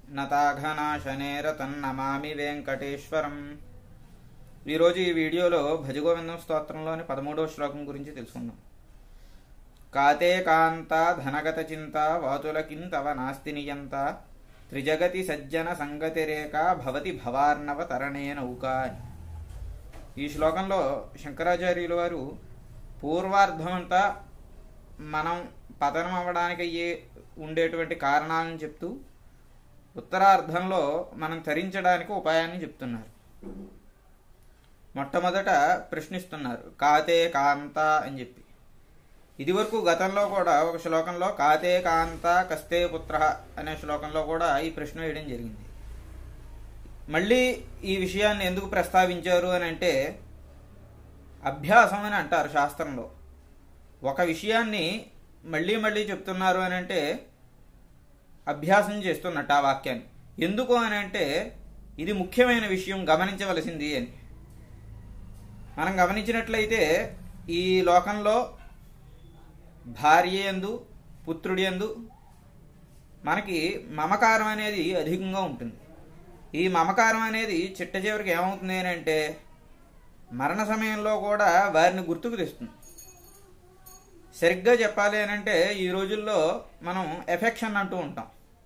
నతాఘనాశనేర తన్నమామి వెంకటేశ్వరం ఈరోజు ఈ వీడియోలో భజగోవిందం స్తోత్రంలోని పదమూడవ శ్లోకం గురించి తెలుసుకుందాం కాతే కాంత ధనగత చింత వాతులకింతవ నాస్తి నియంత త్రిజగతి సజ్జన సంగతిరేక భవతి భవార్ణవ తరణే నౌకా అని ఈ శ్లోకంలో శంకరాచార్యుల వారు పూర్వార్ధమంతా మనం పతనం అవ్వడానికి అయ్యే ఉండేటువంటి కారణాలను చెప్తూ ఉత్తరార్ధంలో మనం తరించడానికి ఉపాయాన్ని చెప్తున్నారు మొట్టమొదట ప్రశ్నిస్తున్నారు కాతే కాంత అని చెప్పి ఇదివరకు గతంలో కూడా ఒక శ్లోకంలో కాతే కాంత కస్తే పుత్ర అనే శ్లోకంలో కూడా ఈ ప్రశ్న వేయడం జరిగింది మళ్ళీ ఈ విషయాన్ని ఎందుకు ప్రస్తావించారు అని అంటే అభ్యాసం అని అంటారు శాస్త్రంలో ఒక విషయాన్ని మళ్ళీ మళ్ళీ చెప్తున్నారు అని అంటే అభ్యాసం చేస్తున్నట్టు ఆ వాక్యాన్ని ఎందుకు అని అంటే ఇది ముఖ్యమైన విషయం గమనించవలసింది అని మనం గమనించినట్లయితే ఈ లోకంలో భార్య ఎందు పుత్రుడి ఎందు మనకి మమకారం అనేది అధికంగా ఉంటుంది ఈ మమకారం అనేది చిట్ట చివరికి ఏమవుతుంది అని అంటే మరణ సమయంలో కూడా వారిని గుర్తుకు తెస్తుంది సరిగ్గా చెప్పాలి అని అంటే ఈ రోజుల్లో మనం ఎఫెక్షన్ అంటూ ఉంటాం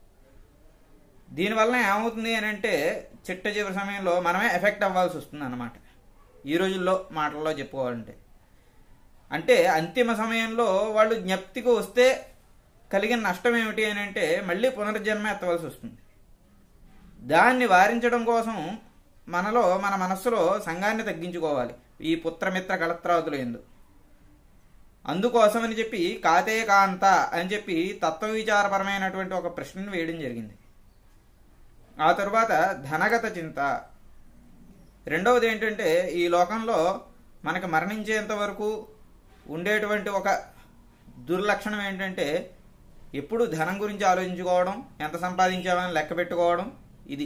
దీనివల్ల ఏమవుతుంది అని అంటే చిట్ట చివరి సమయంలో మనమే ఎఫెక్ట్ అవ్వాల్సి వస్తుంది అన్నమాట ఈ రోజుల్లో మాటల్లో చెప్పుకోవాలంటే అంటే అంతిమ సమయంలో వాళ్ళు జ్ఞప్తికి వస్తే కలిగిన నష్టం ఏమిటి అని అంటే మళ్ళీ పునర్జన్మ ఎత్తవలసి వస్తుంది దాన్ని వారించడం కోసం మనలో మన మనస్సులో సంఘాన్ని తగ్గించుకోవాలి ఈ పుత్రమిత్ర కళత్రాదులు ఎందు అందుకోసమని చెప్పి కాతే కాంత అని చెప్పి తత్వ విచారపరమైనటువంటి ఒక ప్రశ్నను వేయడం జరిగింది ఆ తరువాత ధనగత చింత రెండవది ఏంటంటే ఈ లోకంలో మనకి మరణించేంత వరకు ఉండేటువంటి ఒక దుర్లక్షణం ఏంటంటే ఎప్పుడు ధనం గురించి ఆలోచించుకోవడం ఎంత సంపాదించామని లెక్క పెట్టుకోవడం ఇది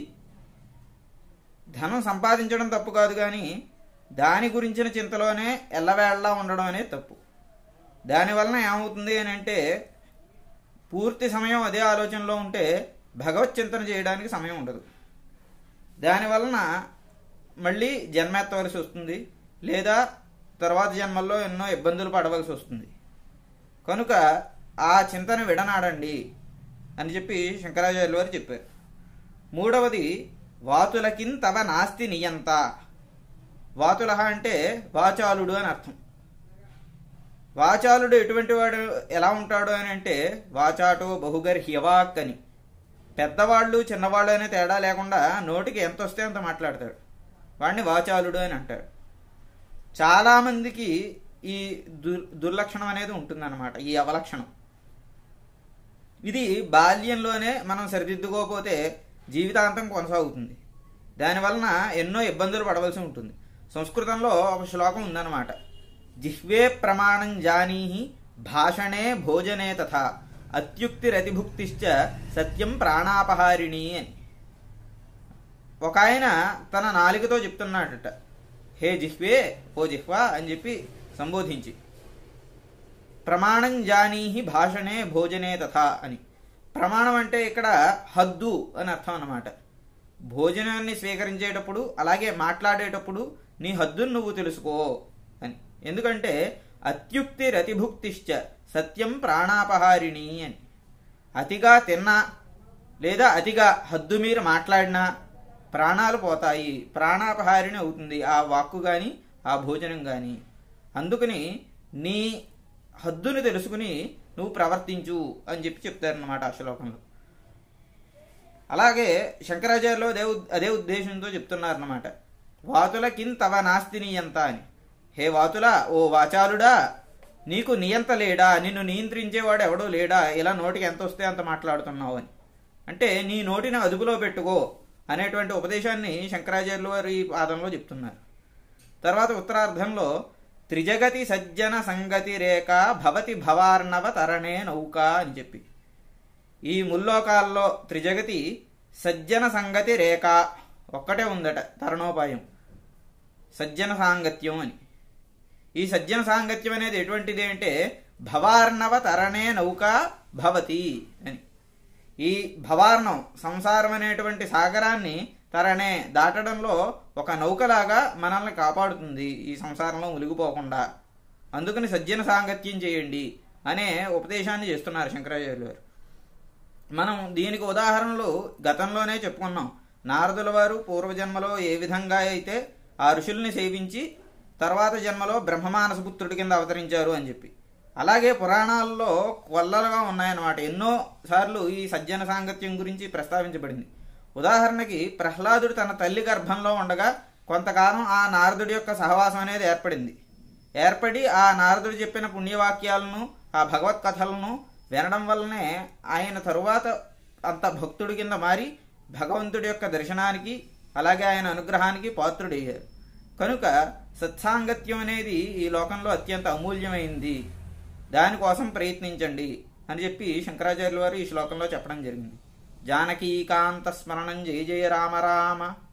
ధనం సంపాదించడం తప్పు కాదు కానీ దాని గురించిన చింతలోనే ఎల్లవేళ్లా ఉండడం అనేది తప్పు దానివలన ఏమవుతుంది అని అంటే పూర్తి సమయం అదే ఆలోచనలో ఉంటే భగవత్ చింతన చేయడానికి సమయం ఉండదు దానివలన మళ్ళీ జన్మెత్తవలసి వస్తుంది లేదా తర్వాత జన్మల్లో ఎన్నో ఇబ్బందులు పడవలసి వస్తుంది కనుక ఆ చింతన విడనాడండి అని చెప్పి శంకరాచార్యుల వారు చెప్పారు మూడవది వాతులకిన్ తవ నాస్తి నియంత వాతుల అంటే వాచాలుడు అని అర్థం వాచాలుడు ఎటువంటి వాడు ఎలా ఉంటాడు అని అంటే వాచాటో బహుగర్హ్యవాక్ అని పెద్దవాళ్ళు చిన్నవాళ్ళు అనే తేడా లేకుండా నోటికి ఎంత వస్తే అంత మాట్లాడతాడు వాడిని వాచాలుడు అని అంటాడు చాలామందికి ఈ దుర్ దుర్లక్షణం అనేది ఉంటుందన్నమాట ఈ అవలక్షణం ఇది బాల్యంలోనే మనం సరిదిద్దుకోకపోతే జీవితాంతం కొనసాగుతుంది దానివలన ఎన్నో ఇబ్బందులు పడవలసి ఉంటుంది సంస్కృతంలో ఒక శ్లోకం ఉందన్నమాట జిహ్వే ప్రమాణం జానీహి భాషణే భోజనే తథా అత్యుక్తిరతిభుక్తిశ్చ సత్యం ప్రాణాపహారిణి అని ఒక ఆయన తన నాలికతో చెప్తున్నాడట హే జిహ్వే ఓ జిహ్వా అని చెప్పి సంబోధించి ప్రమాణం జానీహి భాషణే భోజనే తథా అని ప్రమాణం అంటే ఇక్కడ హద్దు అని అర్థం అన్నమాట భోజనాన్ని స్వీకరించేటప్పుడు అలాగే మాట్లాడేటప్పుడు నీ హద్దును నువ్వు తెలుసుకో అని ఎందుకంటే అత్యుక్తి రతిభుక్తిశ్చ సత్యం ప్రాణాపహారిణి అని అతిగా తిన్నా లేదా అతిగా హద్దు మీరు మాట్లాడినా ప్రాణాలు పోతాయి ప్రాణాపహారిణి అవుతుంది ఆ వాక్కు కానీ ఆ భోజనం కానీ అందుకని నీ హద్దుని తెలుసుకుని నువ్వు ప్రవర్తించు అని చెప్పి చెప్తారన్నమాట ఆ శ్లోకంలో అలాగే శంకరాచార్యులు అదే అదే ఉద్దేశంతో చెప్తున్నారన్నమాట వాతులకిన్ తవ నాస్తి నియంత అని హే వాతుల ఓ వాచాలుడా నీకు నియంత లేడా నిన్ను నియంత్రించేవాడు ఎవడో లేడా ఇలా నోటికి ఎంత వస్తే అంత మాట్లాడుతున్నావు అని అంటే నీ నోటిని అదుపులో పెట్టుకో అనేటువంటి ఉపదేశాన్ని శంకరాచార్యులు వారు ఈ పాదంలో చెప్తున్నారు తర్వాత ఉత్తరార్ధంలో త్రిజగతి సజ్జన సంగతి రేఖ భవతి భవార్ణవ తరణే నౌక అని చెప్పి ఈ ముల్లోకాల్లో త్రిజగతి సజ్జన సంగతి రేఖ ఒక్కటే ఉందట తరణోపాయం సజ్జన సాంగత్యం అని ఈ సజ్జన సాంగత్యం అనేది ఎటువంటిది అంటే భవార్ణవ తరణే నౌక భవతి అని ఈ భవార్ణం సంసారం అనేటువంటి సాగరాన్ని తరనే దాటడంలో ఒక నౌకలాగా మనల్ని కాపాడుతుంది ఈ సంసారంలో మునిగిపోకుండా అందుకని సజ్జన సాంగత్యం చేయండి అనే ఉపదేశాన్ని చేస్తున్నారు శంకరాచార్యులు గారు మనం దీనికి ఉదాహరణలు గతంలోనే చెప్పుకున్నాం నారదుల వారు పూర్వజన్మలో ఏ విధంగా అయితే ఆ ఋషుల్ని సేవించి తర్వాత జన్మలో బ్రహ్మమానస పుత్రుడి కింద అవతరించారు అని చెప్పి అలాగే పురాణాల్లో కొల్లలుగా ఉన్నాయన్నమాట ఎన్నో సార్లు ఈ సజ్జన సాంగత్యం గురించి ప్రస్తావించబడింది ఉదాహరణకి ప్రహ్లాదుడు తన తల్లి గర్భంలో ఉండగా కొంతకాలం ఆ నారదుడి యొక్క సహవాసం అనేది ఏర్పడింది ఏర్పడి ఆ నారదుడు చెప్పిన పుణ్యవాక్యాలను ఆ భగవత్ కథలను వినడం వల్లనే ఆయన తరువాత అంత భక్తుడి కింద మారి భగవంతుడి యొక్క దర్శనానికి అలాగే ఆయన అనుగ్రహానికి పాత్రుడయ్యారు కనుక సత్సాంగత్యం అనేది ఈ లోకంలో అత్యంత అమూల్యమైంది దానికోసం ప్రయత్నించండి అని చెప్పి శంకరాచార్యుల వారు ఈ శ్లోకంలో చెప్పడం జరిగింది జానకీకాంత స్మరణం జయ జయ రామ రామ